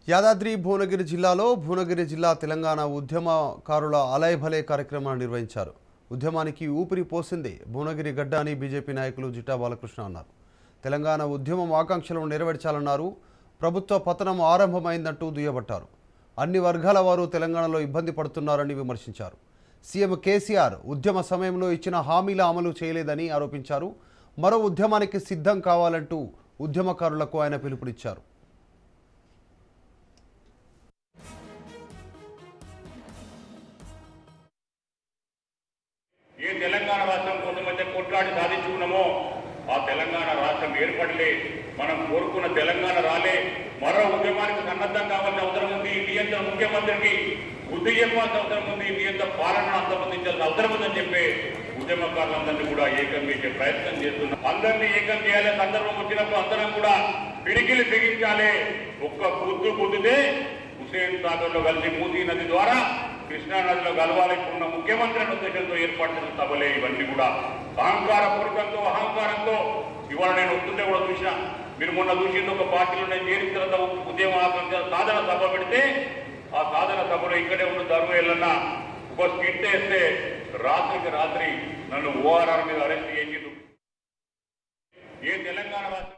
యాదాద్రి భువనగిరి జిల్లాలో భువనగిరి జిల్లా తెలంగాణ ఉద్యమకారుల అలయభలే కార్యక్రమాన్ని నిర్వహించారు ఉద్యమానికి ఊపిరి పోసింది భువనగిరి గడ్డ అని బీజేపీ నాయకులు జిట్టా బాలకృష్ణ అన్నారు తెలంగాణ ఉద్యమం ఆకాంక్షలను నెరవేర్చాలన్నారు ప్రభుత్వ పతనం ఆరంభమైందంటూ దుయ్యబట్టారు అన్ని వర్గాల వారు తెలంగాణలో ఇబ్బంది పడుతున్నారని విమర్శించారు సీఎం కేసీఆర్ ఉద్యమ సమయంలో ఇచ్చిన హామీల అమలు చేయలేదని ఆరోపించారు మరో ఉద్యమానికి సిద్ధం కావాలంటూ ఉద్యమకారులకు ఆయన పిలుపునిచ్చారు ఏ తెలంగాణ రాష్ట్రం కోసం అయితే కొట్లాడి సాధించుకున్నామో ఆ తెలంగాణ రాష్ట్రం ఏర్పడలే మనం కోరుకున్న తెలంగాణ రాలే మరో ఉద్యమానికి సన్నద్ధం కావాల్సిన అవసరం ఉంది నియంత ముఖ్యమంత్రికి బుద్ధి చెప్పాల్సిన అవసరం ఉంది నియంత పాలన అంతమందించాల్సిన అవసరం ఉందని చెప్పి ఉద్యమకారులందరినీ కూడా ఏకం చేసే ప్రయత్నం చేస్తున్నాం అందరినీ ఏకం చేయాలి సందర్భం వచ్చినప్పుడు అందరం కూడా పిడికిలి బిగించాలి ఒక్క బుద్ధు బుద్ధితే హుసేన్ సాగర్ లో కలిసి మూసీ నది ద్వారా కృష్ణా నదిలో కలవాలనుకున్న ముఖ్యమంత్రి అనే ఉద్దేశంతో ఏర్పాటు చేసిన సభలే ఇవన్నీ కూడా అహంకార పూర్వకంతో అహంకారంతో ఇవాళ నేను వస్తుంటే కూడా చూసిన మీరు మొన్న చూసింది ఒక పార్టీలో నేను చేరిన తర్వాత ఉద్యమ ఆకాంక్ష సాధన సభ పెడితే ఆ సాధన సభలో ఇక్కడే ఉన్న ధర్మ ఎల్లన్న ఒక స్కిట్ వేస్తే రాత్రికి రాత్రి నన్ను ఓఆర్ఆర్ మీద అరెస్ట్ చేసిండు ఏ తెలంగాణ రాష్ట్రం